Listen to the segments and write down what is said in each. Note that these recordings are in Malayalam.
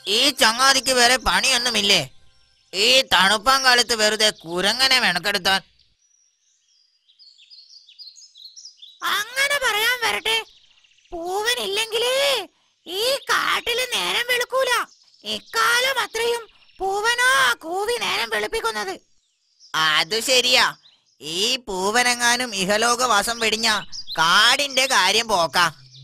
ഈ ചങ്ങാതിക്ക് വേറെ പണിയൊന്നുമില്ലേ ഈ തണുപ്പാൻ കാലത്ത് വെറുതെ കുരങ്ങനെ മെനക്കെടുത്താൻ അങ്ങനെ പറയാൻ വരട്ടെ പൂവനില്ലെങ്കിലേ ഈ കാട്ടില് നേരം വെളുക്കൂല എക്കാലം അത്രയും പൂവനാ കൂവി നേരം വെളുപ്പിക്കുന്നത് അത് ശരിയാ ഈ പൂവനെങ്ങാനും ഇഹലോകവാസം വെടിഞ്ഞ കാടിന്റെ കാര്യം പോക്കാ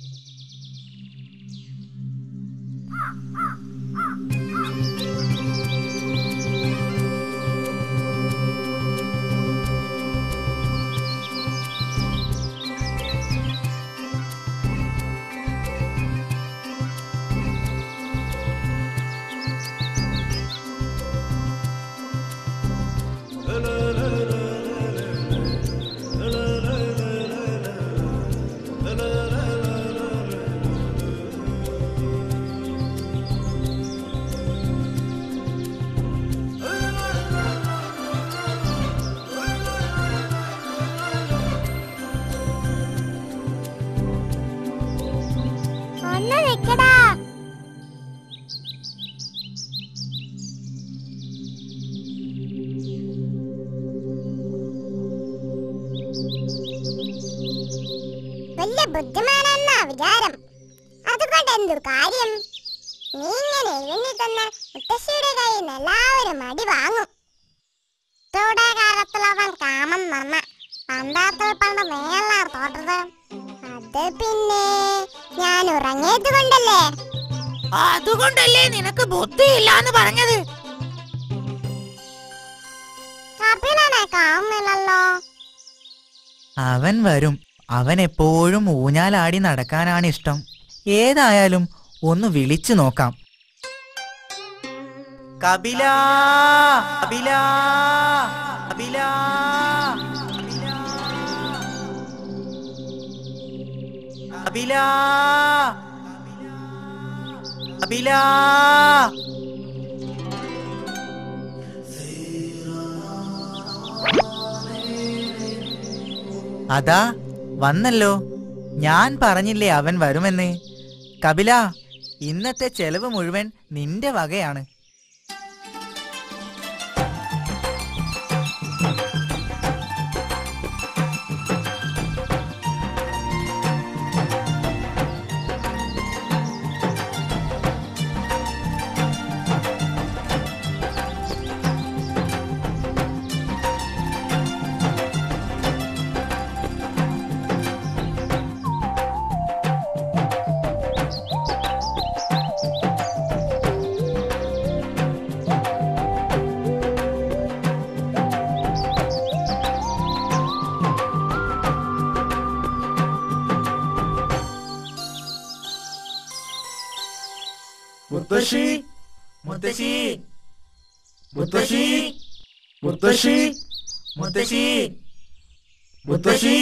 ഒന്ന് നിക്കടാ വലിയ ബുദ്ധിമാനെന്നാ വിചാരം അതുകൊണ്ട് എന്തു കാര്യം നീ ഇങ്ങനെ എഴുതി തന്ന മുത്തശ്ശിയുടെ കയ്യിൽ നിന്ന് എല്ലാവരും അടി വാങ്ങും ഇത്തോടെ കാലത്തിലവൻ കാമം നന്ന പണ്ടാത്തൽ പണ്ട് നീയല്ലാ തോട്ടത് അത് പിന്നെ ഞാൻ ഉറങ്ങിയത് കൊണ്ടല്ലേ അതുകൊണ്ടല്ലേ നിനക്ക് ബുദ്ധിയില്ലാന്ന് പറഞ്ഞത് കപിലനെ കാണുന്നില്ലല്ലോ അവൻ വരും അവൻ എപ്പോഴും ഊഞ്ഞാലാടി നടക്കാനാണ് ഇഷ്ടം ഏതായാലും ഒന്ന് വിളിച്ചു നോക്കാം കപില കപില കപില കപില കപില അതാ വന്നല്ലോ ഞാൻ പറഞ്ഞില്ലേ അവൻ വരുമെന്ന് കപില ഇന്നത്തെ ചെലവ് മുഴുവൻ നിന്റെ വകയാണ് മുത്തശ്ശി മുത്തശ്ശി മുത്തശ്ശി മുത്തശ്ശി മുത്തശ്ശി മുത്തശ്ശി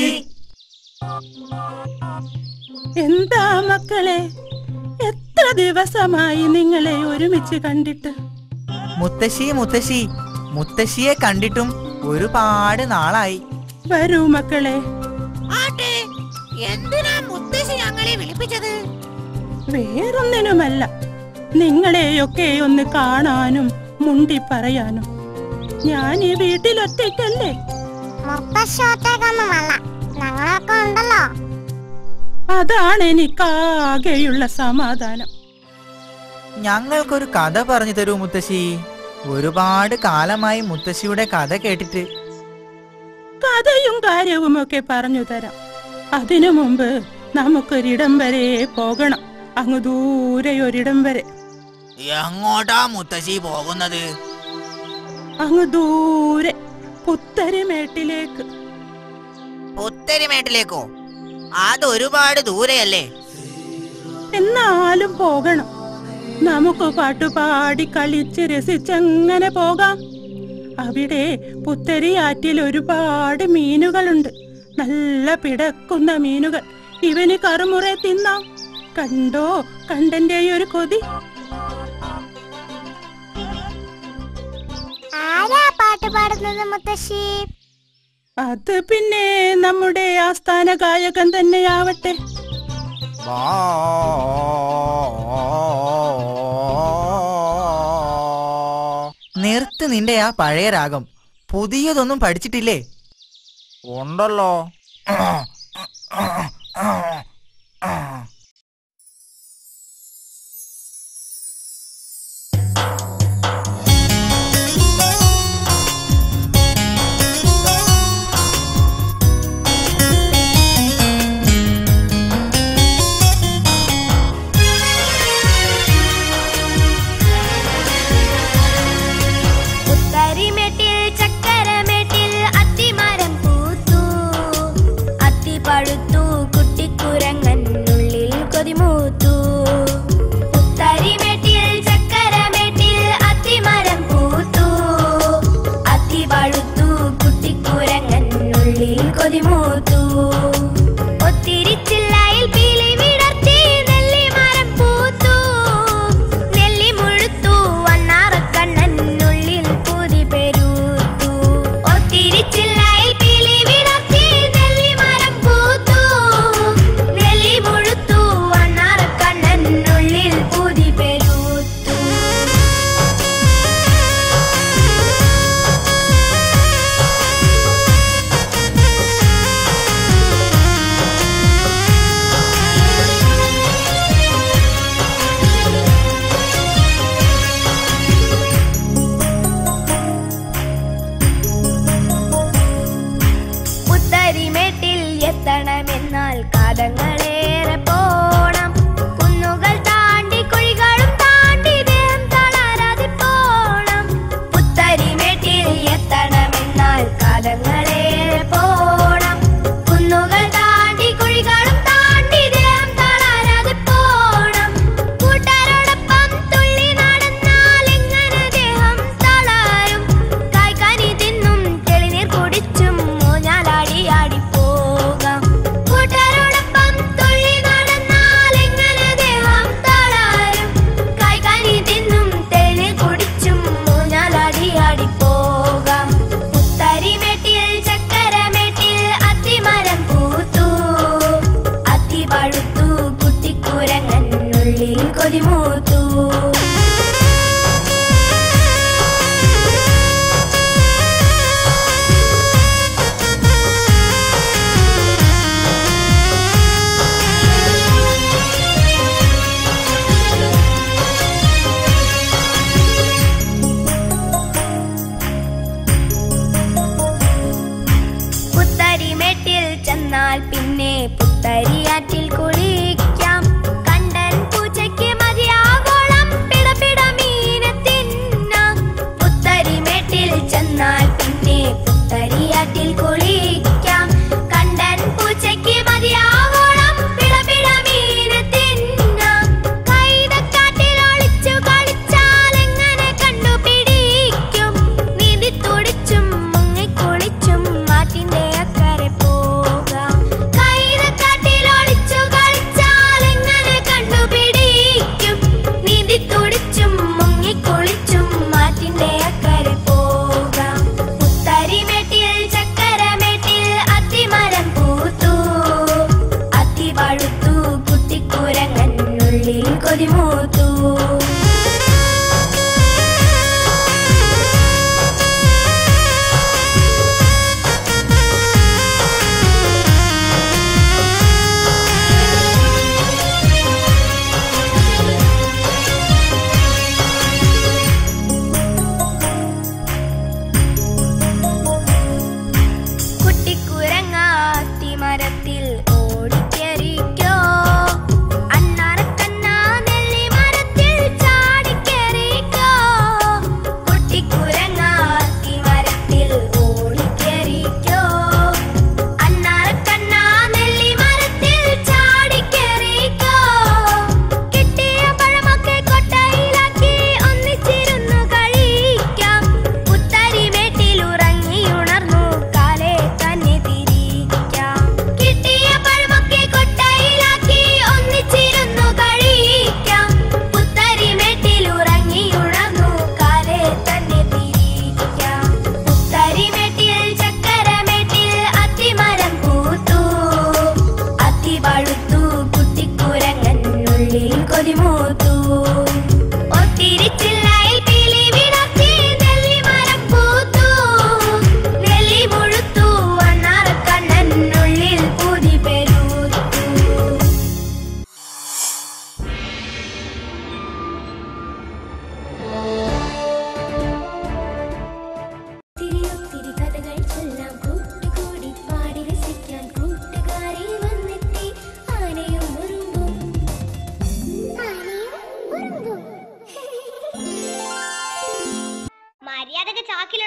എന്താ മക്കളെ എത്ര ദിവസമായി നിങ്ങളെ ഒരുമിച്ച് കണ്ടിട്ട് മുത്തശ്ശി മുത്തശ്ശി മുത്തശ്ശിയെ കണ്ടിട്ടും ഒരുപാട് നാളായി വരൂ മക്കളെ ആട്ടെ എന്തിനാ മുത്തശ്ശി ഞങ്ങളെ വിളിപ്പിച്ചത് വേറൊന്നിനുമല്ല നിങ്ങളെയൊക്കെ ഒന്ന് കാണാനും മുണ്ടി പറയാനും ഞാൻ ഈ വീട്ടിലൊറ്റയ്ക്കല്ലേ മുത്തശ്ശോത്തേക്കൊന്നുമല്ല ഞങ്ങളൊക്കെ ഉണ്ടല്ലോ അതാണ് എനിക്കാകെയുള്ള സമാധാനം ഞങ്ങൾക്കൊരു കഥ പറഞ്ഞു തരൂ മുത്തശ്ശി ഒരുപാട് കാലമായി മുത്തശ്ശിയുടെ കഥ കേട്ടിട്ട് കഥയും കാര്യവും ഒക്കെ പറഞ്ഞു തരാം അതിനു മുമ്പ് നമുക്കൊരിടം വരെ പോകണം അങ്ങ് ദൂരെ ഒരിടം വരെ എങ്ങോട്ടാ മുത്തശ്ശി പോകുന്നത് അങ്ങ് ദൂരെ പുത്തരിമേട്ടിലേക്ക് പുത്തരിമേട്ടിലേക്കോ അത് ഒരുപാട് ദൂരെയല്ലേ എന്നാലും പോകണം നമുക്ക് പാട്ടുപാടി കളിച്ച് രസിച്ചങ്ങനെ പോകാം അവിടെ പുത്തരിയാറ്റിൽ ഒരുപാട് മീനുകളുണ്ട് നല്ല പിടക്കുന്ന മീനുകൾ ഇവന് കറുമുറെ തിന്നാം കണ്ടോ കണ്ടന്റെ ഒരു കൊതി ആരാ പാട്ട് പാടുന്നത് മുത്തശ്ശി അത് പിന്നെ നമ്മുടെ ആസ്ഥാന ഗായകൻ തന്നെയാവട്ടെ ആ നിന്റെ ആ പഴയ രാഗം പുതിയതൊന്നും പഠിച്ചിട്ടില്ലേ ഉണ്ടല്ലോ പുത്തരിമേട്ടിൽ ചക്കരമേട്ടിൽ അത്തിമരം പൂത്തു അത്തി പഴുത്തു കുട്ടിക്കുരങ്ങനുള്ളിൽ കൊതിമൂത്തു പുത്തരിമേട്ടിൽ ചക്കരമേട്ടിൽ അത്തിമരം പൂത്തു അത്തി പഴുത്തു കുട്ടിക്കുരങ്ങനുള്ളിൽ കൊതിമൂത്തു ഒത്തിരി ചില്ലയിൽ പീലി വിടർത്തി നെല്ലിമരം പൂത്തു നെല്ലി മുഴുത്തു വണ്ണാറക്കണ്ണനുള്ളിൽ പുതി പെരുത്തു ഒത്തിരി ചില്ലയിൽ പീലി വിടർത്തി നെല്ലിമരം പൂത്തു നെല്ലി മുഴുത്തു വണ്ണാറക്കണ്ണനുള്ളിൽ പുതി പെരുത്തു പുത്തരിമേട്ടിൽ എത്തണമെന്നാൽ കാലങ്ങളേറെ പോണം കുന്നുകൾ താണ്ടി കുഴികളും താണ്ടി ദേഹം തളരാതെ പോണം പുത്തരിമേട്ടിൽ എത്തണമെന്നാൽ കാലങ്ങളേറെ പോണം കുന്നുകൾ താണ്ടി കുഴികളും താണ്ടി ദേഹം തളരാതെ പോണം കൂട്ടുകാരോടൊപ്പം തുള്ളി നടന്നാൽ എങ്ങനെ ദേഹം തളരും കായ്ക്കനി തിന്നും തെളിനീർ കുടിച്ചും ഊഞ്ഞാലാടി ആടി പോകാം കൂട്ടുകാരോടൊപ്പം തുള്ളി നടന്നാൽ എങ്ങനെ ദേഹം തളരും കായ്ക്കനി തിന്നും തെളിനീർ കുടിച്ചും ഊഞ്ഞാലാടി ആടി പോകാം പുത്തരിമേട്ടിൽ ചക്കരമേട്ടിൽ അത്തിമരം പൂത്തു അത്തി പഴുത്തു കുട്ടിക്കുരങ്ങനുള്ളിൽ കൊതിമൂത്തു പുത്തരിമേട്ടിൽ ചെന്നാൽ പിന്നെ പുത്തരിയാറ്റിൽ കുളിക്കാം കണ്ടൻ പൂച്ചയ്ക്ക് മതിയാവോളം പിടപിട മീനെ തിന്നാം പുത്തരിമേട്ടിൽ ചെന്നാൽ പിന്നെ പുത്തരിയാറ്റിൽ കുളിക്കാം കണ്ടൻ പൂച്ചയ്ക്ക് മതിയാവോളം പിടപിട മീനെ തിന്നാം കൈതക്കാട്ടിൽ ഒളിച്ചു കളിച്ചാൽ എങ്ങനെ കണ്ടുപിടിക്കും നീന്തി തുടിച്ചും മുങ്ങിക്കുളിച്ചും മാറ്റിന്റെ അക്കരെ പോകാം കൈതക്കാട്ടിൽ ഒളിച്ചു കളിച്ചാൽ എങ്ങനെ കണ്ടുപിടിക്കും നീന്തി തുടിച്ചും മുങ്ങിക്കുളിച്ചും മാറ്റിന്റെ അക്കരെ പോകാം പുത്തരിമേട്ടിൽ ചക്കരമേട്ടിൽ അത്തിമരം പൂത്തു അത്തി പഴുത്തു കുട്ടിക്കുരങ്ങനുള്ളിൽ കൊതിമൂത്തു കുട്ടിക്കുരങ്ങാത്തിമരത്തിൽ ഓടിക്കേറിക്കോ അണ്ണാറക്കണ്ണ നെല്ലിമരത്തിൽ ചാടിക്കേറിക്കോ കുട്ടിക്കുരങ്ങാത്തിമരത്തിൽ ഓടിക്കേറിക്കോ അണ്ണാറക്കണ്ണ നെല്ലിമരത്തിൽ ചാടിക്കേറിക്കോ കിട്ടിയ പഴമൊക്കെ കൊട്ടയിലാക്കി ഒന്നിച്ചിരുന്നു കഴിക്കാം പുത്തരിമേട്ടിൽ ഉറങ്ങിയുണർന്നു കാലേ തന്നെ തിരിക്കാം കിട്ടിയ പഴമൊക്കെ കൊട്ടയിലാക്കി ഒന്നിച്ചിരുന്നു കഴിക്കാം പുത്തരിമേട്ടിൽ ഉറങ്ങിയുണർന്നു കാലേ തന്നെ തിരിക്കാം പുത്തരിമേട്ടിൽ ചക്കരമേട്ടിൽ അത്തിമരം പൂത്തു അത്തി പഴുത്തു കുട്ടിക്കുരങ്ങനുള്ളിൽ കൊതിമൂത്തു ഒത്തിരി ചില്ലയിൽ പീലി വിടർത്തി നെല്ലിമരം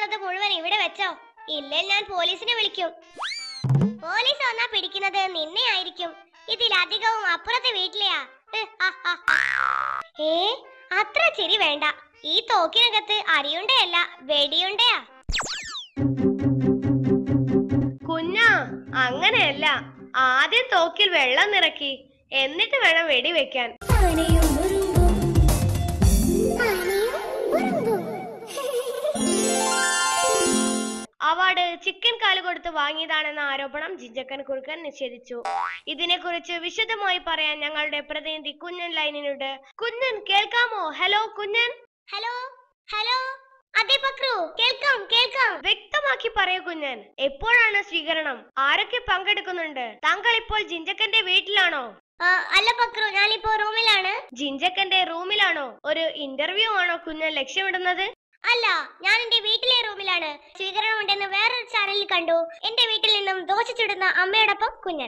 വെക്കാനുള്ളത് മുഴുവൻ ഇവിടെ വെച്ചോ ഇല്ലേ ഞാൻ പോലീസിനെ വിളിക്കും പോലീസ് വന്നാ പിടിക്കുന്നത് നിന്നെ ആയിരിക്കും ഇതിലധികവും അപ്പുറത്തെ വീട്ടിലെയാ ഹ്, ഹ, ഹ, ഹ. ഏ അത്ര ചിരി വേണ്ട ഈ തോക്കിനകത്ത് അരിയുണ്ടയല്ല വെടിയുണ്ടയാ കുഞ്ഞാ അങ്ങനെയല്ല ആദ്യം തോക്കിൽ വെള്ളം നിറക്കി എന്നിട്ട് വേണം വെടിവെക്കാൻ ആനയും ഉറുമ്പും ആനയും ഉറുമ്പും അവാർഡ് ചിക്കൻ കാല് കൊടുത്ത് വാങ്ങിയതാണെന്ന ആരോപണം ജിഞ്ചക്കൻ കുറുക്കൻ നിഷേധിച്ചു ഇതിനെക്കുറിച്ച് വിശദമായി പറയാൻ ഞങ്ങളുടെ പ്രതിനിധി കുഞ്ഞൻ ലൈനിനുണ്ട് കുഞ്ഞൻ കേൾക്കാമോ ഹലോ കുഞ്ഞൻ ഹലോ ഹലോ അതെ പക്രു കേൾക്കാം കേൾക്കാം വ്യക്തമാക്കി പറയൂ കുഞ്ഞൻ എപ്പോഴാണ് സ്വീകരണം ആരൊക്കെ പങ്കെടുക്കുന്നുണ്ട് താങ്കൾ ഇപ്പോൾ ജിഞ്ചക്കന്റെ വീട്ടിലാണോ ആ, അല്ല പക്രു ഞാനിപ്പോ റൂമിലാണ് ജിഞ്ചക്കന്റെ റൂമിലാണോ ഒരു ഇന്റർവ്യൂ ആണോ കുഞ്ഞൻ ലക്ഷ്യമിടുന്നത് അല്ല ഞാൻ എന്റെ വീട്ടിലെ റൂമിലാണ് സ്വീകരണം ഉണ്ടെന്ന് വേറൊരു ചാനലിൽ കണ്ടു എന്റെ വീട്ടിൽ നിന്നും ദോശ ചുടുന്ന അമ്മയോടൊപ്പം കുഞ്ഞൻ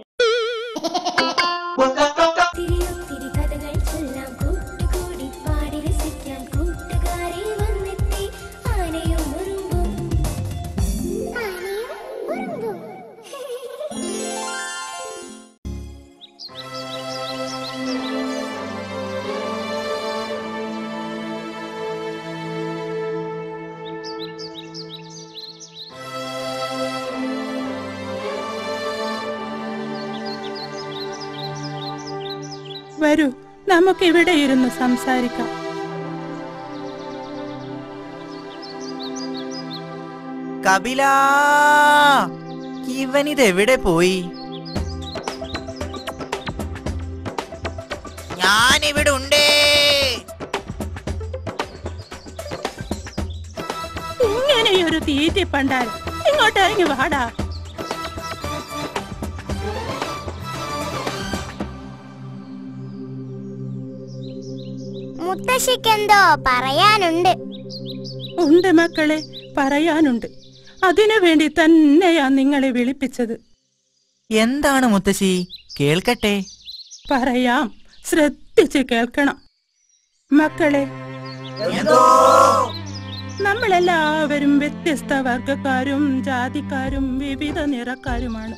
ഒത്തിരി കഥകൾ ചൊല്ലാം കൂട്ടുകൂടി പാടി രസിക്കാൻ കൂട്ടുകാരെ വന്നെത്തി ആനയും ഉറുമ്പും ആനയും ഉറുമ്പും വരൂ നമുക്കിവിടെ ഇരുന്ന് സംസാരിക്കാം കപില ഇവനിതെവിടെ പോയി ഞാനിവിടെ ഉണ്ടേ ഇങ്ങനെയൊരു തീറ്റി പണ്ടാൽ ഇങ്ങോട്ട് ഇറങ്ങി വാടാ മുത്തശ്ശിക്കെന്തോ പറയാനുണ്ട് ഉണ്ട് മക്കളെ പറയാനുണ്ട് അതിനു വേണ്ടി തന്നെയാ നിങ്ങളെ വിളിപ്പിച്ചത് എന്താണ് മുത്തശ്ശി കേൾക്കട്ടെ പറയാം ശ്രദ്ധിച്ച് കേൾക്കണം മക്കളെ നമ്മളെല്ലാവരും വ്യത്യസ്ത വർഗക്കാരും ജാതിക്കാരും വിവിധ നിറക്കാരുമാണ്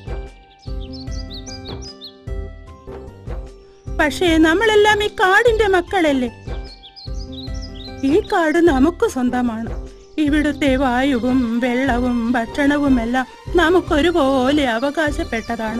പക്ഷേ നമ്മളെല്ലാം ഈ കാടിന്റെ മക്കളല്ലേ ഈ കാട് നമുക്ക് സ്വന്തമാണ് ഇവിടുത്തെ വായുവും വെള്ളവും ഭക്ഷണവുമെല്ലാം നമുക്കൊരുപോലെ അവകാശപ്പെട്ടതാണ്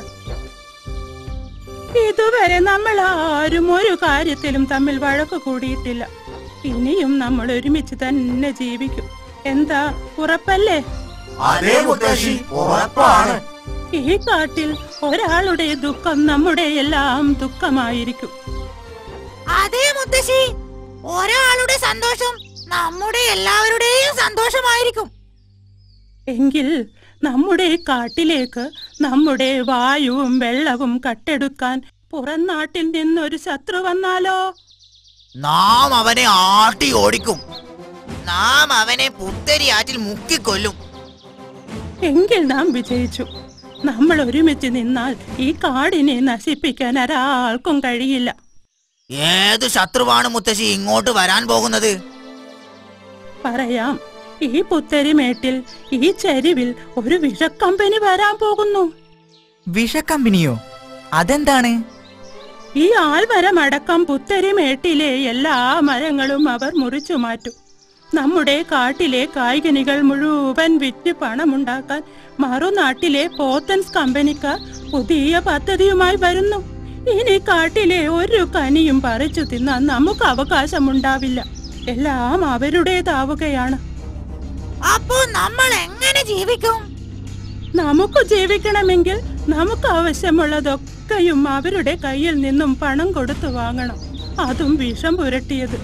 ഇതുവരെ നമ്മൾ ആരും ഒരു കാര്യത്തിലും തമ്മിൽ വഴക്ക് കൂടിയിട്ടില്ല ഇനിയും നമ്മൾ ഒരുമിച്ച് തന്നെ ജീവിക്കും എന്താ ഉറപ്പല്ലേ അതേ മുത്തശ്ശി ഉറപ്പാണ് ഈ കാട്ടിൽ ഒരാളുടെ ദുഃഖം നമ്മുടെ എല്ലാം ദുഃഖമായിരിക്കും അതേ മുത്തശ്ശി ഒരാളുടെ സന്തോഷം നമ്മുടെ എല്ലാവരുടെയും സന്തോഷമായിരിക്കും എങ്കിൽ നമ്മുടെ കാട്ടിലേക്ക് നമ്മുടെ വായുവും വെള്ളവും കട്ടെടുക്കാൻ പുറം നാട്ടിൽ നിന്നൊരു ശത്രു വന്നാലോ നാം അവനെ ആട്ടി ഓടിക്കും നാം അവനെ പുത്തരി ആറ്റിൽ മുക്കിക്കൊല്ലും എങ്കിൽ നാം വിജയിച്ചു നമ്മൾ ഒരുമിച്ച് നിന്നാൽ ഈ കാടിനെ നശിപ്പിക്കാൻ ഒരാൾക്കും കഴിയില്ല ഏത് ശത്രുവാണ് മുത്തശ്ശി ഇങ്ങോട്ട് വരാൻ പോകുന്നത് പറയാം ഈ പുത്തരിമേട്ടിൽ ഈ ചരിവിൽ ഒരു വിഷക്കമ്പനി വരാൻ പോകുന്നു വിഷക്കമ്പനിയോ അതെന്താണ് ഈ ആൽമരമടക്കം പുത്തരിമേട്ടിലെ എല്ലാ മരങ്ങളും അവർ മുറിച്ചു മാറ്റും നമ്മുടെ കാട്ടിലെ കായ്കനികൾ മുഴുവൻ വിറ്റ് പണമുണ്ടാക്കാൻ മറുനാട്ടിലെ പോത്തൻസ് കമ്പനിക്കാർ പുതിയ പദ്ധതിയുമായി വരുന്നു ഇനി കാട്ടിലെ ഒരു കനിയും പറിച്ചു തിന്നാൻ നമുക്ക് അവകാശമുണ്ടാവില്ല എല്ലാം അവരുടേതാവുകയാണ് അപ്പോ നമ്മൾ എങ്ങനെ ജീവിക്കും നമുക്ക് ജീവിക്കണമെങ്കിൽ നമുക്ക് ആവശ്യമുള്ളതൊക്കെയും അവരുടെ കയ്യിൽ നിന്നും പണം കൊടുത്തു വാങ്ങണം അതും വിഷം പുരട്ടിയത്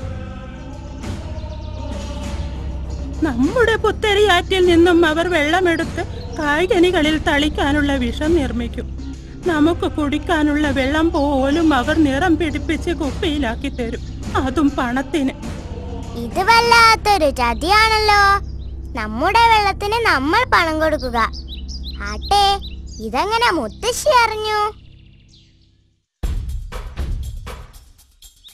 നമ്മുടെ പുത്തരിയാറ്റിൽ നിന്നും അവർ വെള്ളമെടുത്ത് കായ്കനികളിൽ തളിക്കാനുള്ള വിഷം നിർമ്മിക്കും നമുക്ക് കുടിക്കാനുള്ള വെള്ളം പോലും അവർ നിറം പിടിപ്പിച്ച് കുപ്പിയിലാക്കി തരും അതും പണത്തിന് ഇത് വല്ലാത്തൊരു ചതിയാണല്ലോ നമ്മുടെ വെള്ളത്തിന് നമ്മൾ പണം കൊടുക്കുക ആട്ടെ ഇതെങ്ങനെ മുത്തശ്ശി അറിഞ്ഞു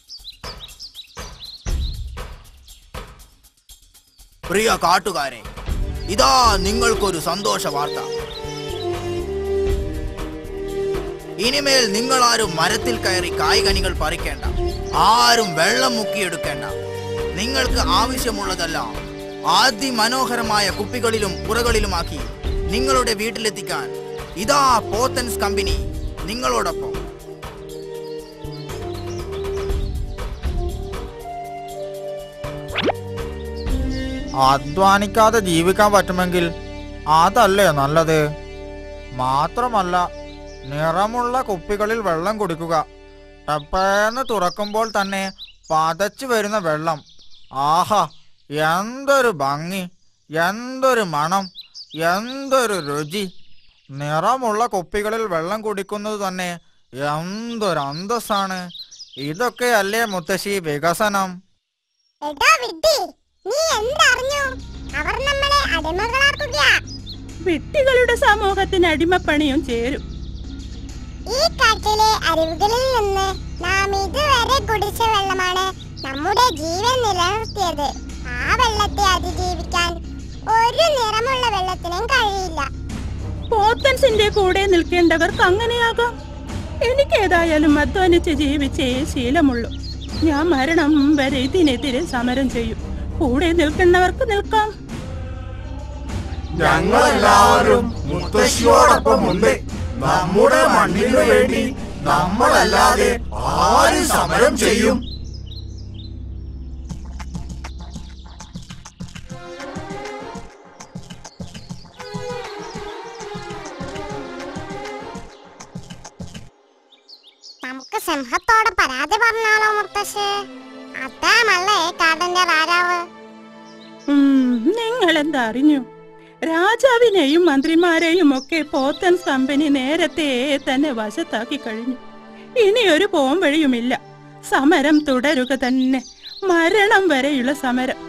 പ്രിയ കാട്ടുകാരെ ഇതാ നിങ്ങൾക്കൊരു സന്തോഷ വാർത്ത ഇനിമേൽ നിങ്ങൾ ആരും മരത്തിൽ കയറി കായ്കനികൾ പറിക്കേണ്ട ആരും വെള്ളം മുക്കിയെടുക്കേണ്ട നിങ്ങൾക്ക് ആവശ്യമുള്ളതെല്ലാം അതിമനോഹരമായ കുപ്പികളിലും പുറകളിലുമാക്കി നിങ്ങളുടെ വീട്ടിലെത്തിക്കാൻ ഇതാ പോത്തൻസ് കമ്പനി നിങ്ങളോടൊപ്പം അധ്വാനിക്കാതെ ജീവിക്കാൻ പറ്റുമെങ്കിൽ അതല്ലേ നല്ലത് മാത്രമല്ല നിറമുള്ള കുപ്പികളിൽ വെള്ളം കുടിക്കുക ടപ്പേന്ന് തുറക്കുമ്പോൾ തന്നെ പതച്ചു വരുന്ന വെള്ളം ആഹാ എന്തൊരു ഭംഗി എന്തൊരു മണം എന്തൊരു രുചി നിറമുള്ള കുപ്പികളിൽ വെള്ളം കുടിക്കുന്നത് തന്നെ എന്തൊരു അന്തസ്സാണ് ഇതൊക്കെയല്ലേ മുത്തശ്ശി വികസനം എടാ വിഡ്ഢി നീ എന്തറിഞ്ഞു അവർ നമ്മളെ അടിമകളാക്കുകയാ വിട്ടികളുടെ സമൂഹത്തിന് അടിമപ്പണിയും ചേരും ഈ കാട്ടിലെ അരുവികളിൽ നിന്ന് നാം ഇതുവരെ കുടിച്ച വെള്ളമാണ് നമ്മുടെ ജീവൻ നിലനിർത്തിയത് ആ വെള്ളത്തെ അതിജീവിക്കാൻ ഒരു നിറമുള്ള വെള്ളത്തിനും കഴിയില്ല പോത്തൻസിന്റെ കൂടെ നിൽക്കേണ്ടവർക്ക് അങ്ങനെയാകാം എനിക്ക് ഏതായാലും അധ്വാനിച്ച് ജീവിച്ചേ ശീലമുള്ളൂ ഞാൻ മരണം വരെ ഇതിനെതിരെ സമരം ചെയ്യും കൂടെ നിൽക്കുന്നവർക്ക് നിൽക്കാം ഞങ്ങളെല്ലാവരും മുത്തശ്ശിയോടൊപ്പം ഉണ്ട് നമ്മുടെ മണ്ണിനു വേണ്ടി നമ്മളല്ലാതെ ആര് സമരം ചെയ്യും നമുക്ക് സിംഹത്തോട് പരാതി പറഞ്ഞാലോ മുത്തശ്ശി അതാമല്ലേ കാടിന്റെ രാജാവ് നിങ്ങൾ എന്താ അറിഞ്ഞു രാജാവിനെയും മന്ത്രിമാരെയും ഒക്കെ പോത്തൻസ് കമ്പനി നേരത്തെ തന്നെ വശത്താക്കി കഴിഞ്ഞു ഇനി ഒരു പോംവഴിയുമില്ല സമരം തുടരുക തന്നെ മരണം വരെയുള്ള സമരം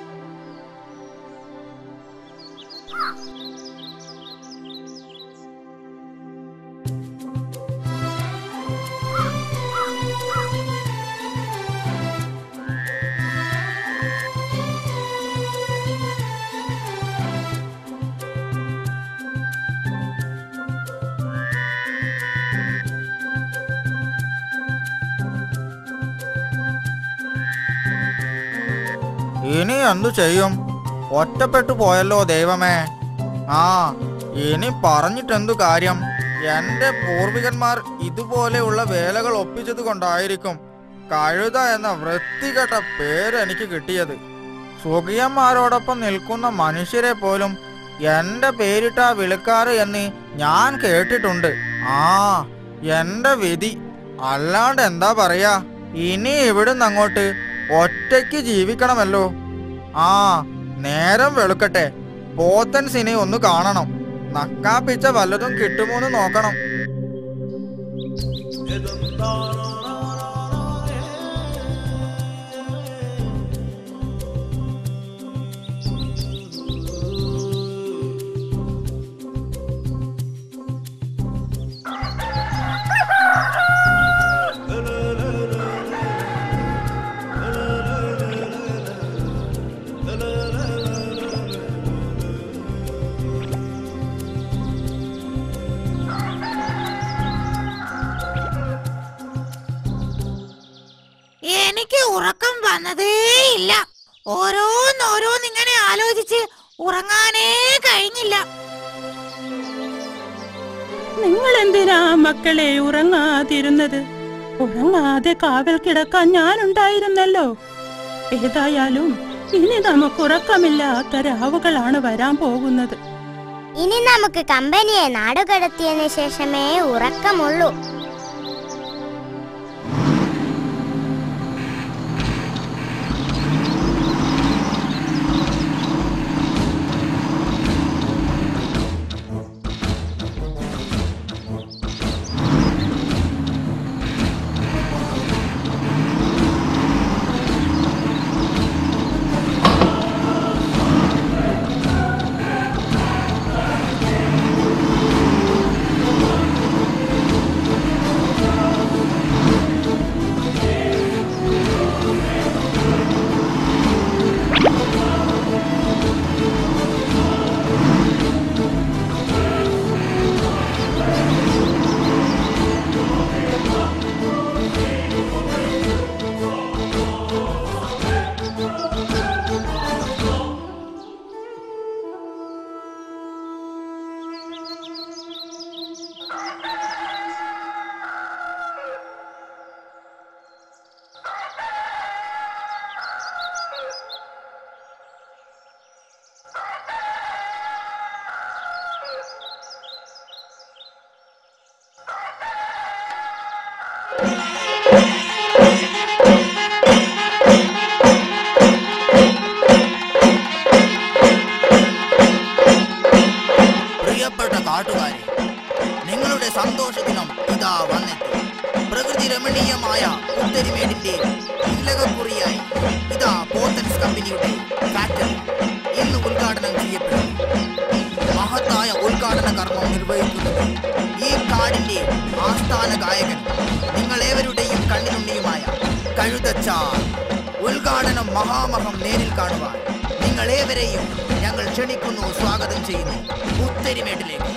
ഇനി എന്തു ചെയ്യും ഒറ്റപ്പെട്ടു പോയല്ലോ ദൈവമേ ആ ഇനി പറഞ്ഞിട്ടെന്തു കാര്യം എന്റെ പൂർവികന്മാർ ഇതുപോലെയുള്ള വേലകൾ ഒപ്പിച്ചത് കൊണ്ടായിരിക്കും കഴുത എന്ന വൃത്തികെട്ട പേര് എനിക്ക് കിട്ടിയത് സുഖിയന്മാരോടൊപ്പം നിൽക്കുന്ന മനുഷ്യരെ പോലും എന്റെ പേരിട്ടാ വിളിക്കാറ് എന്ന് ഞാൻ കേട്ടിട്ടുണ്ട് ആ എന്റെ വിധി അല്ലാണ്ട് എന്താ പറയാ ഇനി ഇവിടുന്ന് അങ്ങോട്ട് ഒറ്റയ്ക്ക് ജീവിക്കണമല്ലോ ആ നേരം വെളുക്കട്ടെ പോത്തൻസിനെ ഒന്ന് കാണണം നക്കാപ്പിച്ച വല്ലതും കിട്ടുമോന്ന് നോക്കണം എനിക്ക് ഉറക്കം വന്നതേയില്ല ഓരോന്നോരോന്നിങ്ങനെ ആലോചിച്ച് ഉറങ്ങാനേ കഴിഞ്ഞില്ല നിങ്ങൾ എന്തിനാ മക്കളെ ഉറങ്ങാതിരുന്നത് ഉറങ്ങാതെ കാവൽ കിടക്കാൻ ഞാനുണ്ടായിരുന്നല്ലോ ഏതായാലും ഇനി നമുക്ക് ഉറക്കമില്ലാത്ത രാവുകളാണ് വരാൻ പോകുന്നത് ഇനി നമുക്ക് കമ്പനിയെ നാടുകടത്തിയതിനു ശേഷമേ ഉറക്കമുള്ളൂ തിലകക്കുറിയായി ഇതാ പോത്തൻസ് കമ്പനിയുടെ ഫാക്ടറി ഇന്ന് ഉദ്ഘാടനം ചെയ്യപ്പെടും മഹത്തായ ഉദ്ഘാടന കർമ്മം നിർവഹിക്കുന്നത് ഈ കാടിന്റെ ആസ്ഥാന ഗായകൻ നിങ്ങളേവരുടെയും കണ്ണിനുണ്ണിയുമായ കഴുതച്ചാർ ഉദ്ഘാടനം മഹാമഹം നേരിൽ കാണുവാൻ നിങ്ങളേവരെയും ഞങ്ങൾ ക്ഷണിക്കുന്നു സ്വാഗതം ചെയ്യുന്നു ഉത്തരിമേട്ടിലേക്ക്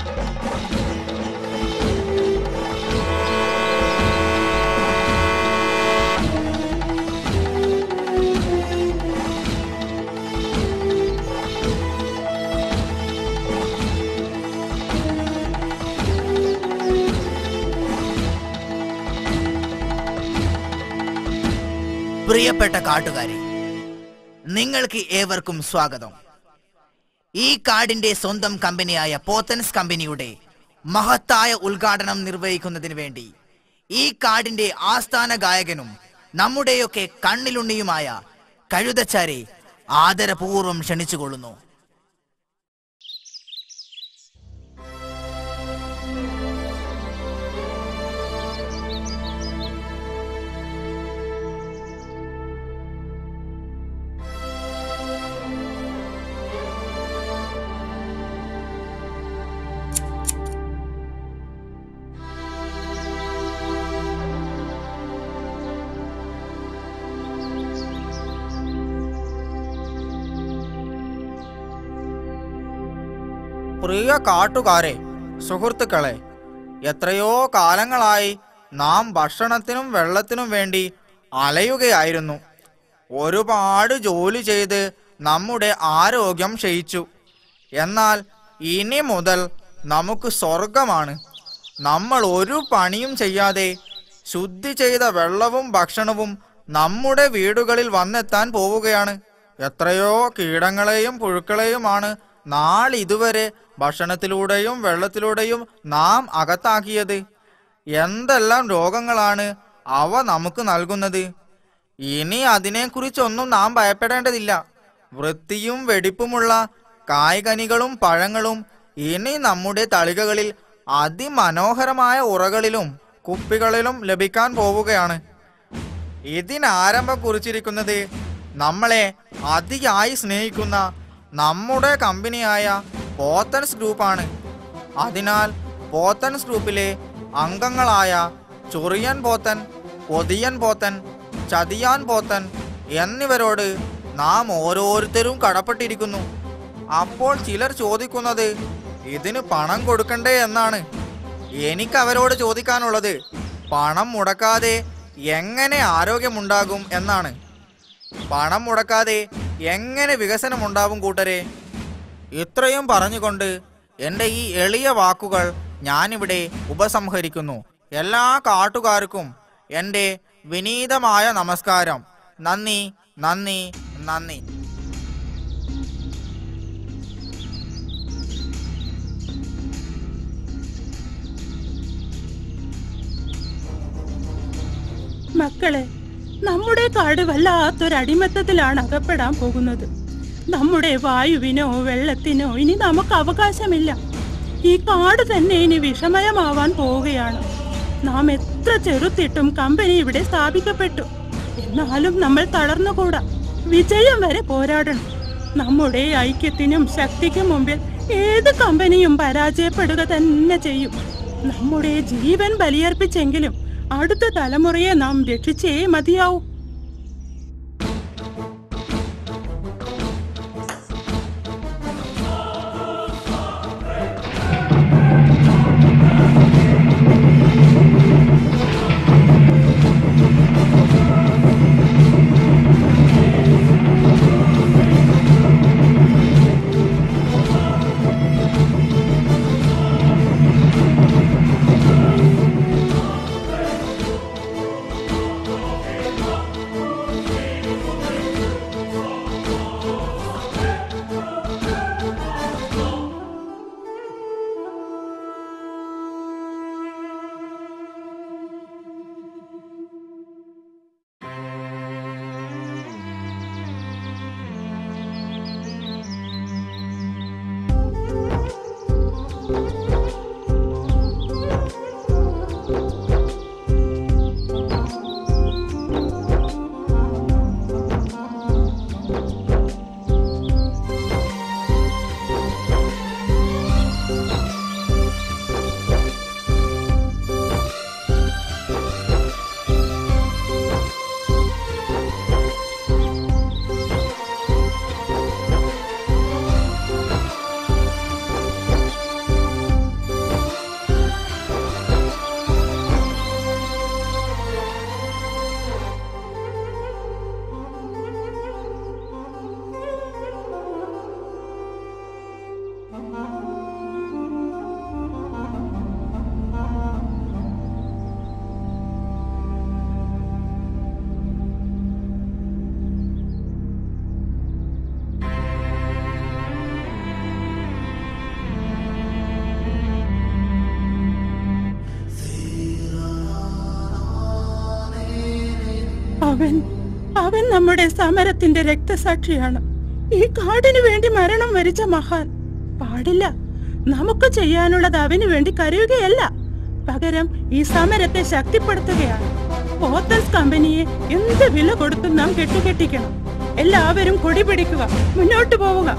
പ്രിയപ്പെട്ട കാട്ടുകാരെ നിങ്ങൾക്ക് ഏവർക്കും സ്വാഗതം ഈ കാടിന്റെ സ്വന്തം കമ്പനിയായ പോത്തൻസ് കമ്പനിയുടെ മഹത്തായ ഉദ്ഘാടനം നിർവഹിക്കുന്നതിന് വേണ്ടി ഈ കാടിന്റെ ആസ്ഥാന ഗായകനും നമ്മുടെയൊക്കെ കണ്ണിലുണ്ണിയുമായ കഴുതച്ചാരെ ആദരപൂർവ്വം ക്ഷണിച്ചുകൊള്ളുന്നു പ്രിയ കാട്ടുകാരെ സുഹൃത്തുക്കളെ എത്രയോ കാലങ്ങളായി നാം ഭക്ഷണത്തിനും വെള്ളത്തിനും വേണ്ടി അലയുകയായിരുന്നു ഒരുപാട് ജോലി ചെയ്ത് നമ്മുടെ ആരോഗ്യം ക്ഷയിച്ചു എന്നാൽ ഇനി മുതൽ നമുക്ക് സ്വർഗമാണ് നമ്മൾ ഒരു പണിയും ചെയ്യാതെ ശുദ്ധി ചെയ്ത വെള്ളവും ഭക്ഷണവും നമ്മുടെ വീടുകളിൽ വന്നെത്താൻ പോവുകയാണ് എത്രയോ കീടങ്ങളെയും പുഴുക്കളെയുമാണ് നാളിതുവരെ ഭക്ഷണത്തിലൂടെയും വെള്ളത്തിലൂടെയും നാം അകത്താക്കിയത് എന്തെല്ലാം രോഗങ്ങളാണ് അവ നമുക്ക് നൽകുന്നത് ഇനി അതിനെക്കുറിച്ചൊന്നും നാം ഭയപ്പെടേണ്ടതില്ല വൃത്തിയും വെടിപ്പുമുള്ള കായ്കനികളും പഴങ്ങളും ഇനി നമ്മുടെ തളികകളിൽ അതിമനോഹരമായ ഉറകളിലും കുപ്പികളിലും ലഭിക്കാൻ പോവുകയാണ് ഇതിനാരംഭം കുറിച്ചിരിക്കുന്നത് നമ്മളെ അതിയായി സ്നേഹിക്കുന്ന നമ്മുടെ കമ്പനിയായ പോത്തൻസ് ഗ്രൂപ്പാണ് അതിനാൽ പോത്തൻസ് ഗ്രൂപ്പിലെ അംഗങ്ങളായ ചൊറിയൻ പോത്തൻ കൊതിയൻ പോത്തൻ ചതിയാൻ പോത്തൻ എന്നിവരോട് നാം ഓരോരുത്തരും കടപ്പെട്ടിരിക്കുന്നു അപ്പോൾ ചിലർ ചോദിക്കുന്നത് ഇതിന് പണം കൊടുക്കണ്ടേ എന്നാണ് എനിക്ക് അവരോട് ചോദിക്കാനുള്ളത് പണം മുടക്കാതെ എങ്ങനെ ആരോഗ്യമുണ്ടാകും എന്നാണ് പണം മുടക്കാതെ എങ്ങനെ വികസനമുണ്ടാവും കൂട്ടരെ ഇത്രയും പറഞ്ഞുകൊണ്ട് എൻ്റെ ഈ എളിയ വാക്കുകൾ ഞാനിവിടെ ഉപസംഹരിക്കുന്നു എല്ലാ കാട്ടുകാർക്കും എൻ്റെ വിനീതമായ നമസ്കാരം നന്ദി നന്ദി നന്ദി മക്കളെ നമ്മുടെ കാട് വല്ലാത്തൊരടിമത്തത്തിലാണ് അകപ്പെടാൻ പോകുന്നത് നമ്മുടെ വായുവിനോ വെള്ളത്തിനോ ഇനി നമുക്ക് അവകാശമില്ല ഈ കാട് തന്നെ ഇനി വിഷമയമാവാൻ പോവുകയാണ് നാം എത്ര ചെറുത്തിട്ടും കമ്പനി ഇവിടെ സ്ഥാപിക്കപ്പെട്ടു എന്നാലും നമ്മൾ തളർന്നുകൂടാ വിജയം വരെ പോരാടണം നമ്മുടെ ഐക്യത്തിനും ശക്തിക്കും മുമ്പിൽ ഏത് കമ്പനിയും പരാജയപ്പെടുക തന്നെ ചെയ്യും നമ്മുടെ ജീവൻ ബലിയർപ്പിച്ചെങ്കിലും അടുത്ത തലമുറയെ നാം രക്ഷിച്ചേ മതിയാവൂ അവൻ അവൻ നമ്മുടെ സമരത്തിന്റെ രക്തസാക്ഷിയാണ് ഈ കാടിനു വേണ്ടി മരണം വരിച്ച മഹാൻ പാടില്ല നമുക്ക് ചെയ്യാനുള്ളത് അവന് വേണ്ടി കരയുകയല്ല പകരം ഈ സമരത്തെ ശക്തിപ്പെടുത്തുകയാണ് പോത്തൻസ് കമ്പനിയെ എന്ത് വില കൊടുത്തും നാം കെട്ടുകെട്ടിക്കണം എല്ലാവരും കൊടി പിടിക്കുക മുന്നോട്ട് പോവുക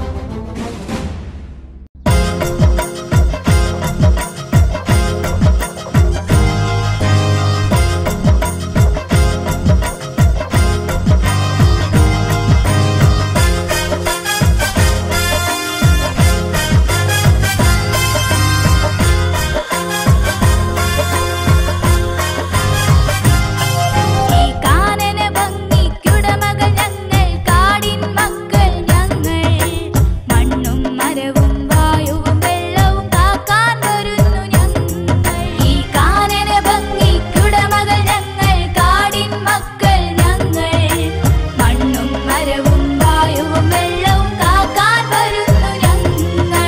ഈ കാനന ഭംഗിക്കുടമകൾ ഞങ്ങൾ കാടിൻ മക്കൾ ഞങ്ങൾ മണ്ണും മരവും വായുവും വെള്ളവും കാക്കാൻ വരുന്നു ഞങ്ങൾ ഈ കാനന ഭംഗിക്കുടമകൾ ഞങ്ങൾ കാടിൻ മക്കൾ ഞങ്ങൾ മണ്ണും മരവും വായുവും വെള്ളവും കാക്കാൻ വരുന്നു ഞങ്ങൾ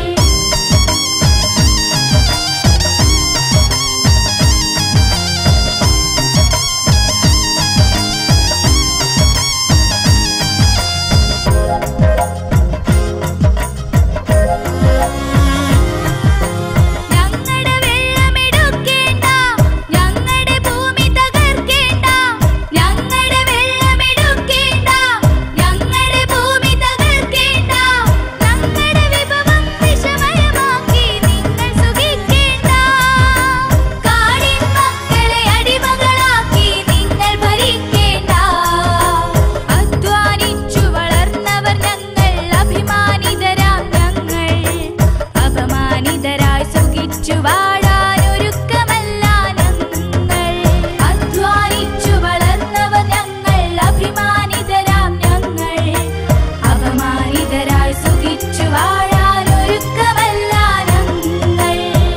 ഞങ്ങളുടെ വെള്ളമെടുക്കേണ്ട ഞങ്ങളുടെ ഭൂമി തകർക്കേണ്ട ഞങ്ങളുടെ വെള്ളമെടുക്കേണ്ട ഞങ്ങളുടെ ഭൂമി തകർക്കേണ്ട ഞങ്ങളുടെ വിഭവം വിഷമയമാക്കി നിങ്ങൾ സുഖിക്കേണ്ട കാടിൻ മക്കളെ അടിമകളാക്കി നിങ്ങൾ ഭരിക്കേണ്ട അധ്വാനിച്ചു വളർന്നവർ ഞങ്ങൾ അഭിമാനിതരാം ഞങ്ങൾ അപമാനിതരായി സുഖിച്ചു വാഴാനൊരുക്കമല്ല ഞങ്ങൾ അധ്വാനിച്ചു വളർന്നവർ ഞങ്ങൾ അഭിമാനിതരാം ഞങ്ങൾ അപമാനിതരായി സുഖിച്ചു വാഴാനൊരുക്കമല്ല ഞങ്ങൾ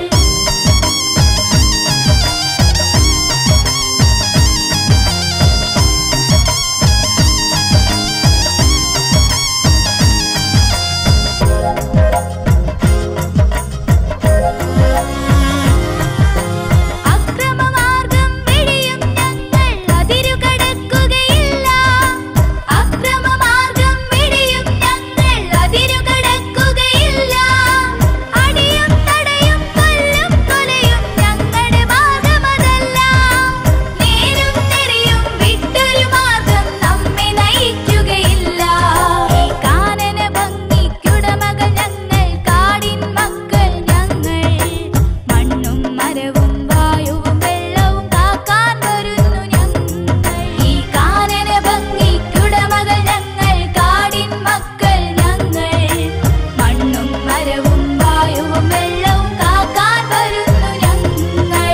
അക്രമമാർഗം വെടിയും ഞങ്ങൾ അതിരുകടക്കുകയില്ല അക്രമമാർഗം വെടിയും ഞങ്ങൾ അതിരുകടക്കുകയില്ല അടിയും തടയും കൊല്ലും കൊലയും ഞങ്ങളുടെ മാർഗമതല്ല നേരും നെറിയും വിട്ടൊരു മാർഗം നമ്മെ നയിക്കുകയില്ല ഈ കാനന ഭംഗിക്കുടമകൾ ഞങ്ങൾ കാടിൻ മക്കൾ ഞങ്ങൾ മണ്ണും മരവും വായുവും വെള്ളവും കാക്കാൻ വരുന്നു ഞങ്ങൾ ഈ കാനന ഭംഗിക്കുടമകൾ ഞങ്ങൾ കാടിൻ മക്കൾ ഞങ്ങൾ മണ്ണും മരവും വായുവും വെള്ളവും കാക്കാൻ വരുന്നു ഞങ്ങൾ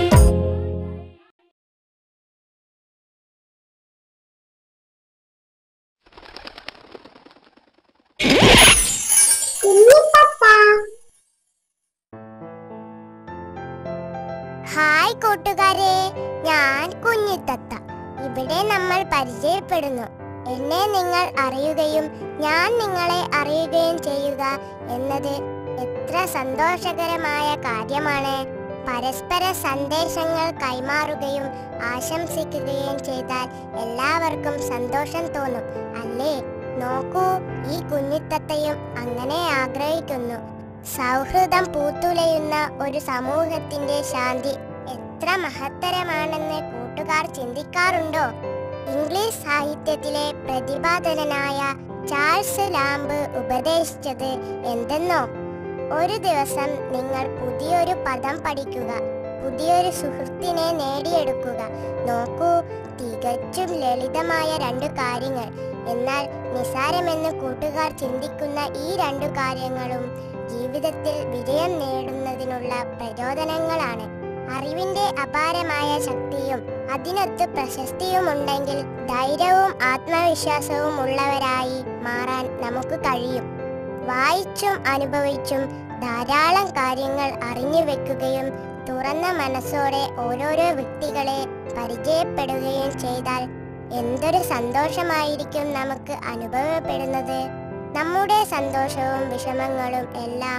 ഹായ് കൂട്ടുകാരെ ഞാൻ കുഞ്ഞിത്തത്ത ഇവിടെ നമ്മൾ പരിചയപ്പെടുന്നു എന്നെ നിങ്ങൾ അറിയുകയും ഞാൻ നിങ്ങളെ അറിയുകയും ചെയ്യുക എന്നത് എത്ര സന്തോഷകരമായ കാര്യമാണ് പരസ്പര സന്ദേശങ്ങൾ കൈമാറുകയും ആശംസിക്കുകയും ചെയ്താൽ എല്ലാവർക്കും സന്തോഷം തോന്നും അല്ലേ നോക്കൂ ഈ കുഞ്ഞിത്തത്തയും അങ്ങനെ ആഗ്രഹിക്കുന്നു സൗഹൃദം പൂത്തുലയുന്ന ഒരു സമൂഹത്തിന്റെ ശാന്തി എത്ര മഹത്തരമാണെന്ന് കൂട്ടുകാർ ചിന്തിക്കാറുണ്ടോ ഇംഗ്ലീഷ് സാഹിത്യത്തിലെ പ്രതിപാദനായ ചാൾസ് ലാംബ് ഉപദേശിച്ചത് എന്തെന്നോ ഒരു ദിവസം നിങ്ങൾ പുതിയൊരു പദം പഠിക്കുക പുതിയൊരു സുഹൃത്തിനെ നേടിയെടുക്കുക നോക്കൂ തികച്ചും ലളിതമായ രണ്ടു കാര്യങ്ങൾ എന്നാൽ നിസാരമെന്ന് കൂട്ടുകാർ ചിന്തിക്കുന്ന ഈ രണ്ടു കാര്യങ്ങളും ജീവിതത്തിൽ വിജയം നേടുന്നതിനുള്ള പ്രചോദനങ്ങളാണ് അറിവിന്റെ അപാരമായ ശക്തിയും അതിനൊത്ത് പ്രശസ്തിയുമുണ്ടെങ്കിൽ ധൈര്യവും ആത്മവിശ്വാസവും ഉള്ളവരായി മാറാൻ നമുക്ക് കഴിയും വായിച്ചും അനുഭവിച്ചും ധാരാളം കാര്യങ്ങൾ അറിഞ്ഞു വെക്കുകയും തുറന്ന മനസ്സോടെ ഓരോരോ വ്യക്തികളെ പരിചയപ്പെടുകയും ചെയ്താൽ എന്തൊരു സന്തോഷമായിരിക്കും നമുക്ക് അനുഭവപ്പെടുന്നത് നമ്മുടെ സന്തോഷവും വിഷമങ്ങളും എല്ലാം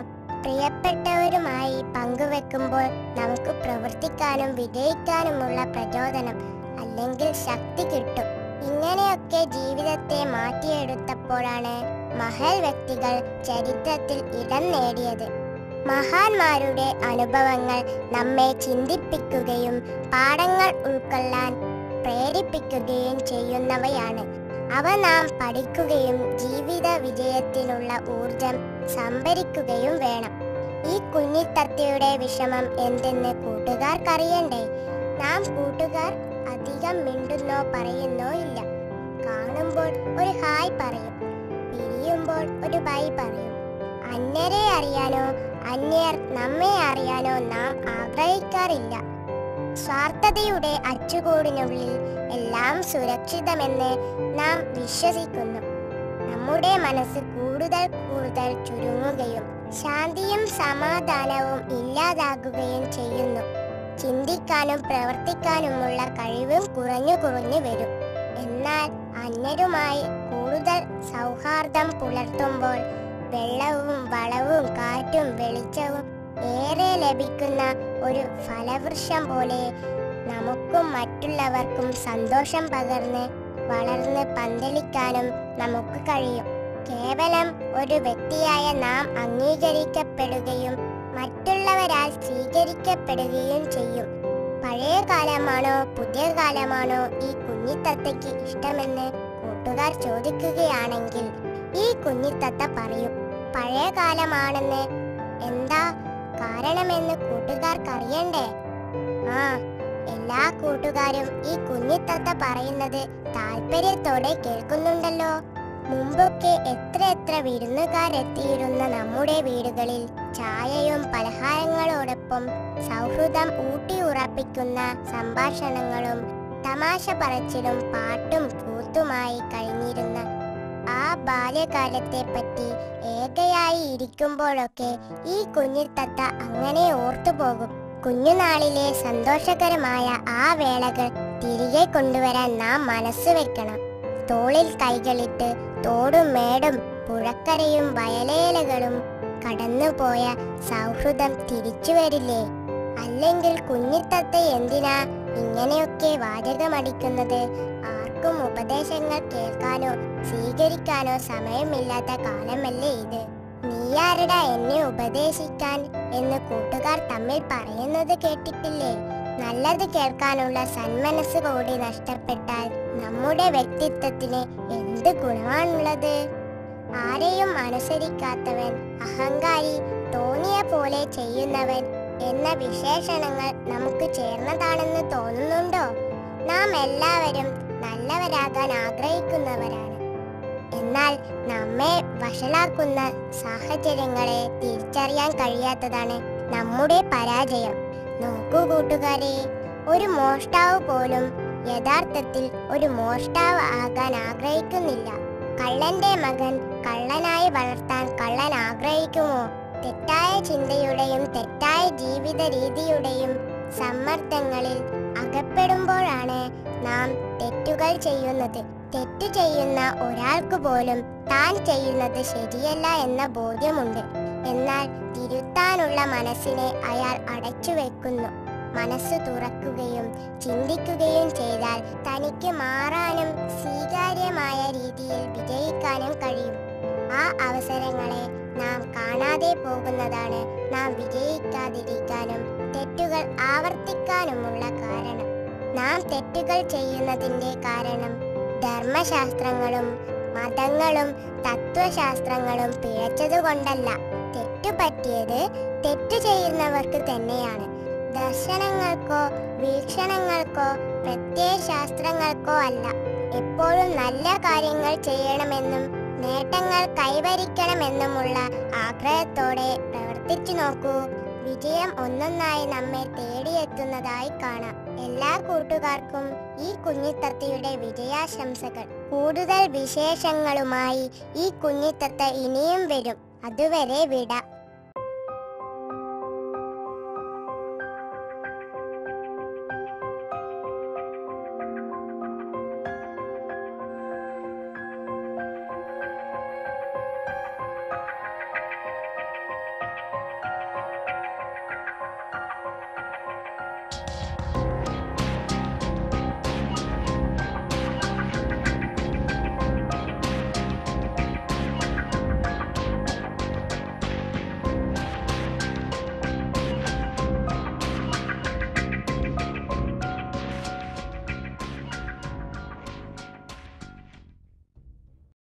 പ്രിയപ്പെട്ടവരുമായി പങ്കുവെക്കുമ്പോൾ നമുക്ക് പ്രവർത്തിക്കാനും വിജയിക്കാനുമുള്ള പ്രചോദനം അല്ലെങ്കിൽ ശക്തി കിട്ടും ഇങ്ങനെയൊക്കെ ജീവിതത്തെ മാറ്റിയെടുത്തപ്പോഴാണ് മഹൽ വ്യക്തികൾ ചരിത്രത്തിൽ ഇടം നേടിയത് മഹാന്മാരുടെ അനുഭവങ്ങൾ നമ്മെ ചിന്തിപ്പിക്കുകയും പാഠങ്ങൾ ഉൾക്കൊള്ളാൻ പ്രേരിപ്പിക്കുകയും ചെയ്യുന്നവയാണ് അവ നാം പഠിക്കുകയും ജീവിത വിജയത്തിനുള്ള ഊർജം സംഭരിക്കുകയും വേണം ഈ കുഞ്ഞിത്തത്തയുടെ വിഷമം എന്തെന്ന് കൂട്ടുകാർക്കറിയണ്ടേ നാം കൂട്ടുകാർ അധികം മിണ്ടുന്നോ പറയുന്നോ ഇല്ല കാണുമ്പോൾ ഒരു ഹായ് പറയും പിരിയുമ്പോൾ ഒരു ബൈ പറയും അന്യരെ അറിയാനോ അന്യർ നമ്മെ അറിയാനോ നാം ആഗ്രഹിക്കാറില്ല സ്വാർത്ഥതയുടെ അച്ചുകൂടിനുള്ളിൽ എല്ലാം സുരക്ഷിതമെന്ന് നാം വിശ്വസിക്കുന്നു നമ്മുടെ മനസ്സ് കൂടുതൽ കൂടുതൽ ചുരുങ്ങുകയും ശാന്തിയും സമാധാനവും ഇല്ലാതാകുകയും ചെയ്യുന്നു ചിന്തിക്കാനും പ്രവർത്തിക്കാനുമുള്ള കഴിവും കുറഞ്ഞു കുറഞ്ഞു വരും എന്നാൽ അന്യരുമായി കൂടുതൽ സൗഹാർദ്ദം പുലർത്തുമ്പോൾ വെള്ളവും വളവും കാറ്റും വെളിച്ചവും ഏറെ ലഭിക്കുന്ന ഒരു ഫലവൃക്ഷം പോലെ നമുക്കും മറ്റുള്ളവർക്കും സന്തോഷം പകർന്ന് വളർന്ന് പന്തലിക്കാനും നമുക്ക് കഴിയും കേവലം ഒരു വ്യക്തിയായ നാം അംഗീകരിക്കപ്പെടുകയും മറ്റുള്ളവരാൽ സ്വീകരിക്കപ്പെടുകയും ചെയ്യും പഴയ കാലമാണോ പുതിയ കാലമാണോ ഈ കുഞ്ഞിത്തത്തയ്ക്ക് ഇഷ്ടമെന്ന് കൂട്ടുകാർ ചോദിക്കുകയാണെങ്കിൽ ഈ കുഞ്ഞിത്തത്ത പറയും പഴയ കാലമാണെന്ന് എന്താ കാരണമെന്ന് കൂട്ടുകാർക്കറിയണ്ടേ ആ എല്ലാ കൂട്ടുകാരും ഈ കുഞ്ഞിത്തത്ത പറയുന്നത് താല്പര്യത്തോടെ കേൾക്കുന്നുണ്ടല്ലോ മുമ്പൊക്കെ എത്ര എത്ര വിരുന്നുകാരെത്തിയിരുന്ന നമ്മുടെ വീടുകളിൽ ചായയും പലഹാരങ്ങളോടൊപ്പം സൗഹൃദം ഊട്ടി ഉറപ്പിക്കുന്ന സംഭാഷണങ്ങളും തമാശ പറച്ചിലും പാട്ടും കൂത്തുമായി കഴിഞ്ഞിരുന്ന ആ ബാല്യകാലത്തെ പറ്റി ഏകയായി ഇരിക്കുമ്പോഴൊക്കെ ഈ കുഞ്ഞിത്തത്ത അങ്ങനെ ഓർത്തുപോകും കുഞ്ഞുനാളിലെ സന്തോഷകരമായ ആ വേളകൾ തിരികെ കൊണ്ടുവരാൻ നാം മനസ്സ് വെക്കണം തോളിൽ കൈകളിട്ട് തോടും മേടും പുഴക്കരയും വയലേലകളും കടന്നുപോയ സൗഹൃദം തിരിച്ചു വരില്ലേ അല്ലെങ്കിൽ കുഞ്ഞിത്തത്തെ എന്തിനാ ഇങ്ങനെയൊക്കെ വാചകമടിക്കുന്നത് ആർക്കും ഉപദേശങ്ങൾ കേൾക്കാനോ സ്വീകരിക്കാനോ സമയമില്ലാത്ത കാലമല്ലേ ഇത് നീയാരടാ എന്നെ ഉപദേശിക്കാൻ എന്ന് കൂട്ടുകാർ തമ്മിൽ പറയുന്നത് കേട്ടിട്ടില്ലേ നല്ലത് കേൾക്കാനുള്ള സന്മനസ് കൂടി നഷ്ടപ്പെട്ടാൽ നമ്മുടെ വ്യക്തിത്വത്തിന് എന്ത് ഗുണമാണുള്ളത് ആരെയും അനുസരിക്കാത്തവൻ അഹങ്കാരി തോന്നിയ പോലെ ചെയ്യുന്നവൻ എന്ന വിശേഷണങ്ങൾ നമുക്ക് ചേർന്നതാണെന്ന് തോന്നുന്നുണ്ടോ നാം എല്ലാവരും നല്ലവരാകാൻ ആഗ്രഹിക്കുന്നവരാണ് എന്നാൽ നമ്മെ വഷളാക്കുന്ന സാഹചര്യങ്ങളെ തിരിച്ചറിയാൻ കഴിയാത്തതാണ് നമ്മുടെ പരാജയം നോക്കൂ കൂട്ടുകാരെ ഒരു മോഷ്ടാവ് പോലും യഥാർത്ഥത്തിൽ ഒരു മോഷ്ടാവ് ആകാൻ ആഗ്രഹിക്കുന്നില്ല കള്ളന്റെ മകൻ കള്ളനായി വളർത്താൻ കള്ളൻ ആഗ്രഹിക്കുമോ തെറ്റായ ചിന്തയുടെയും തെറ്റായ ജീവിത രീതിയുടെയും സമ്മർദ്ദങ്ങളിൽ അകപ്പെടുമ്പോഴാണ് നാം തെറ്റുകൾ ചെയ്യുന്നത് തെറ്റ് ചെയ്യുന്ന ഒരാൾക്ക് പോലും താൻ ചെയ്യുന്നത് ശരിയല്ല എന്ന ബോധ്യമുണ്ട് എന്നാൽ തിരുത്താനുള്ള മനസ്സിനെ അയാൾ അടച്ചു വെക്കുന്നു മനസ്സ് തുറക്കുകയും ചിന്തിക്കുകയും ചെയ്താൽ തനിക്ക് മാറാനും സ്വീകാര്യമായ രീതിയിൽ വിജയിക്കാനും കഴിയും ആ അവസരങ്ങളെ നാം കാണാതെ പോകുന്നതാണ് നാം വിജയിക്കാതിരിക്കാനും തെറ്റുകൾ ആവർത്തിക്കാനുമുള്ള കാരണം നാം തെറ്റുകൾ ചെയ്യുന്നതിന്റെ കാരണം ധർമ്മശാസ്ത്രങ്ങളും മതങ്ങളും തത്വശാസ്ത്രങ്ങളും പിഴച്ചതുകൊണ്ടല്ല തെറ്റുപറ്റിയത് തെറ്റു ചെയ്യുന്നവർക്ക് തന്നെയാണ് ദർശനങ്ങൾക്കോ വീക്ഷണങ്ങൾക്കോ പ്രത്യയശാസ്ത്രങ്ങൾക്കോ അല്ല എപ്പോഴും നല്ല കാര്യങ്ങൾ ചെയ്യണമെന്നും നേട്ടങ്ങൾ കൈവരിക്കണമെന്നുമുള്ള ആഗ്രഹത്തോടെ പ്രവർത്തിച്ചു നോക്കൂ വിജയം ഒന്നൊന്നായി നമ്മെ തേടിയെത്തുന്നതായി കാണാം എല്ലാ കൂട്ടുകാർക്കും ഈ കുഞ്ഞിത്തത്തയുടെ വിജയാശംസകൾ കൂടുതൽ വിശേഷങ്ങളുമായി ഈ കുഞ്ഞിത്തത്ത ഇനിയും വരും അതുവരെ വിട